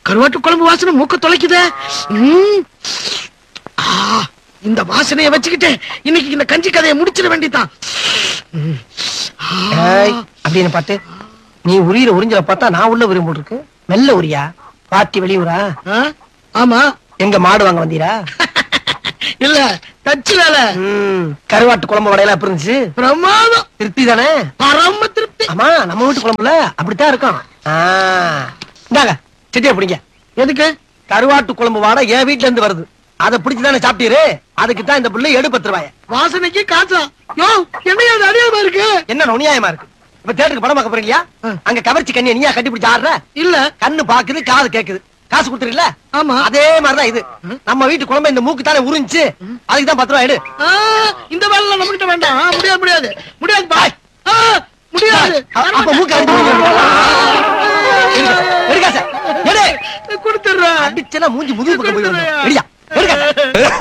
கருவாட்டு குழம்பு வாசனை மூக்க தொலைக்குதே ம். ஆ, இந்த வாசனையை வச்சுக்கிட்டு இன்னைக்கு இந்த கஞ்சி கதையை முடிச்சிட வேண்டியதான் ஏய், அப்படின்னு பாத்து நீ உரியிற உறிஞ்சல பார்த்தா நான் உள்ள உரியும் போல் இருக்கு மெல்ல உரியா பாட்டி வெளியூரா ஆமா எங்க மாடு வாங்க வந்தீரா இல்ல தச்சு வேலை ம், கருவாட்டு குழம்பு வடையெல்லாம் எப்படி இருந்துச்சு பிரமாதம் திருப்தி தானே பரம திருப்தி ஆமா நம்ம வீட்டு குழம்புல அப்படித்தான் இருக்கும் ஆ, இந்தாங்க செட்டியா பிடிங்க எதுக்கு கருவாட்டு குழம்பு வாடை என் வீட்ல இருந்து வருது அதை பிடிச்சு தானே சாப்பிட்டீரு அதுக்கு தான் இந்த புள்ள எடு பத்து ரூபாய வாசனைக்கு காசா யோ என்னையா அது அநியாயமா இருக்கு என்ன நுணியாயமா இருக்கு இப்ப தேட்டருக்கு படம் பார்க்க போறீங்களா ஆ. அங்க கவர்ச்சி கண்ணிய நீயா கட்டி பிடிச்சு ஆடுற இல்ல கண்ணு பாக்குது காது கேக்குது காசு கொடுத்துருல ஆமா அதே மாதிரிதான் இது நம்ம வீட்டு குழம்பு இந்த மூக்கு தானே உறிஞ்சு அதுக்கு தான் பத்து ரூபாய் எடு ஆ, இந்த வேலை நம்ம கிட்ட வேண்டாம் ஆ, முடியாது முடியாது முடியாது பாய் ஆ, முடியாது அ- அப்ப மூக்கு அடிச்சு எடுக்க சார் எடு கொடுத்துடுறேன் அடிச்சனா மூஞ்சி முதுகு பக்கம் போய் விழுந்துரும். எடுயா எடுக்க